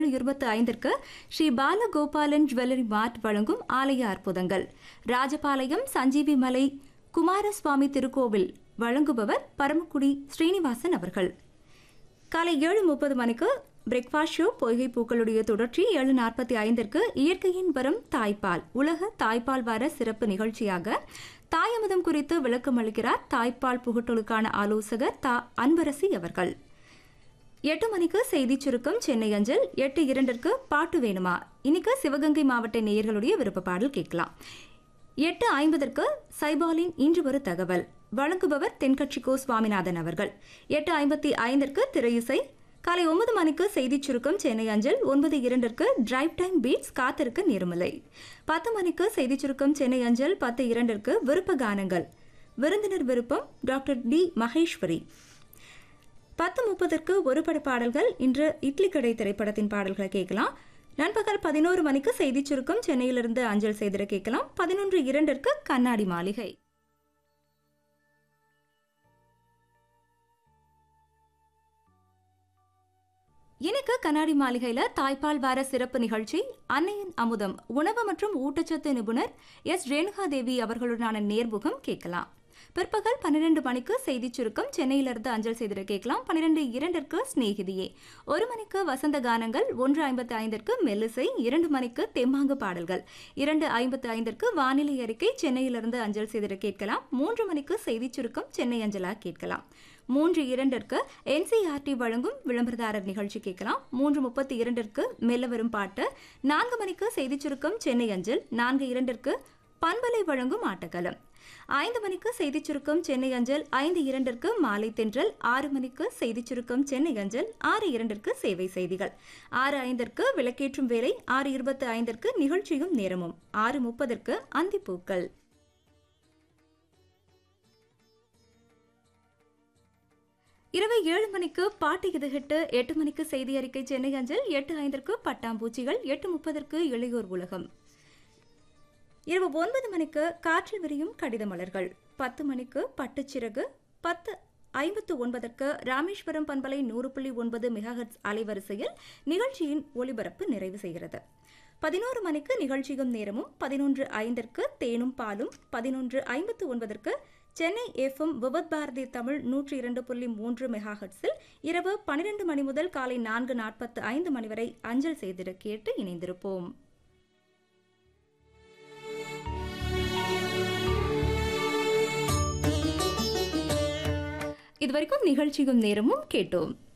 இருபத்தி ஐந்திற்கு ஸ்ரீ பாலகோபாலன் ஜுவல்லரி மார்ட் வழங்கும் ஆலய அற்புதங்கள் ராஜபாளையம் சஞ்சீவி மலை குமாரசுவாமி திருக்கோவில் வழங்குபவர் பரமக்குடி ஸ்ரீனிவாசன் அவர்கள் காலை ஏழு முப்பது மணிக்கு பிரேக்ஃபாஸ்ட் ஷோ பொய்கை பூக்களுடைய தொடர்ச்சி ஏழு நாற்பத்தி ஐந்திற்கு இயற்கையின் வரும் தாய்ப்பால் உலக தாய்ப்பால் வார சிறப்பு நிகழ்ச்சியாக தாயமுதம் குறித்து விளக்கம் அளிக்கிறார் தாய்ப்பால் புகட்டலுக்கான ஆலோசகர் தா அன்பரசி அவர்கள் எட்டு மணிக்கு செய்தி சுருக்கம் சென்னை அஞ்சல் எட்டு இரண்டிற்கு பாட்டு வேணுமா இன்னைக்கு சிவகங்கை மாவட்ட நேயர்களுடைய விருப்ப பாடல் கேட்கலாம் எட்டு ஐம்பதற்கு சைபாலின் இன்று ஒரு தகவல் வழங்குபவர் தென்கட்சிக்கோ சுவாமிநாதன் அவர்கள் எட்டு ஐம்பத்தி ஐந்திற்கு திரையிசை காலை ஒன்பது மணிக்கு செய்திச் சுருக்கம் சென்னை அஞ்சல் ஒன்பது இரண்டிற்கு டிரைவ் டைம் பீட்ஸ் காத்திருக்க நிர்மலை பத்து மணிக்கு செய்திச் சுருக்கம் சென்னை அஞ்சல் பத்து இரண்டிற்கு விருப்ப கானங்கள் விருந்தினர் விருப்பம் டாக்டர் டி மகேஸ்வரி பத்து முப்பதற்கு ஒரு பட பாடல்கள் இன்று இட்லி கடை திரைப்படத்தின் பாடல்களை கேட்கலாம் நண்பகல் பதினோரு மணிக்கு செய்திச் சுருக்கம் சென்னையிலிருந்து அஞ்சல் செய்திட கேட்கலாம் பதினொன்று இரண்டிற்கு கண்ணாடி மாளிகை எனக்கு கண்ணாடி மாளிகையில தாய்ப்பால் வார சிறப்பு நிகழ்ச்சி அன்னையின் அமுதம் உணவு மற்றும் ஊட்டச்சத்து நிபுணர் எஸ் ரேணுகா தேவி அவர்களுடனான நேர்முகம் கேட்கலாம் பிற்பகல் பன்னிரண்டு மணிக்கு செய்திச் சுருக்கம் சென்னையிலிருந்து அஞ்சல் செய்திட கேட்கலாம் பன்னிரண்டு இரண்டிற்கு ஸ்நேகிதியே ஒரு மணிக்கு வசந்த கானங்கள் ஒன்று ஐம்பத்தி ஐந்திற்கு மெல்லிசை இரண்டு மணிக்கு தெம்மாங்கு பாடல்கள் இரண்டு ஐம்பத்தி ஐந்திற்கு வானிலை அறிக்கை சென்னையிலிருந்து அஞ்சல் செய்திட கேட்கலாம் மூன்று மணிக்கு செய்திச் சுருக்கம் சென்னை அஞ்சலா கேட்கலாம் மூன்று இரண்டிற்கு என்சிஆர்டி வழங்கும் விளம்பரதாரர் நிகழ்ச்சி கேட்கலாம் மூன்று முப்பத்தி இரண்டிற்கு மெல்ல வரும் பாட்டு நான்கு மணிக்கு செய்திச் சுருக்கம் சென்னை அஞ்சல் நான்கு இரண்டிற்கு பண்பலை வழங்கும் ஆட்டக்கலம் ஐந்து மணிக்கு செய்திச் சுருக்கம் சென்னை அஞ்சல் ஐந்து இரண்டிற்கு மாலை தென்றல் ஆறு மணிக்கு செய்திச் சுருக்கம் சென்னை அஞ்சல் ஆறு இரண்டிற்கு சேவை செய்திகள் ஆறு ஐந்திற்கு விளக்கேற்றும் வேலை ஆறு இருபத்தி ஐந்திற்கு நிகழ்ச்சியும் நேரமும் ஆறு முப்பதற்கு அந்திப்பூக்கள் இரவு ஏழு மணிக்கு பாட்டு இது ஹிட்டு எட்டு மணிக்கு செய்தி அறிக்கை சென்னை அஞ்சல் எட்டு ஐந்திற்கு பட்டாம்பூச்சிகள் எட்டு முப்பதற்கு இளையோர் உலகம் இரவு ஒன்பது மணிக்கு காற்றில் விரியும் கடித மலர்கள் பத்து மணிக்கு பட்டுச்சிறகு பத்து ஐம்பத்து ஒன்பதற்கு ராமேஸ்வரம் பண்பலை நூறு புள்ளி ஒன்பது மெகாஹட்ஸ் அலைவரிசையில் நிகழ்ச்சியின் ஒளிபரப்பு நிறைவு செய்கிறது பதினோரு மணிக்கு நிகழ்ச்சியும் நேரமும் பதினொன்று ஐந்திற்கு தேனும் பாலும் பதினொன்று ஐம்பத்து ஒன்பதற்கு சென்னை எஃப்எம் விபத் பாரதி தமிழ் நூற்றி இரண்டு புள்ளி மூன்று மெகாஹட்ஸில் இரவு பன்னிரண்டு மணி முதல் காலை நான்கு நாற்பத்து ஐந்து மணி வரை அஞ்சல் செய்திட கேட்டு இணைந்திருப்போம் இதுவரைக்கும் நிகழ்ச்சியும் நேரமும் கேட்டோம்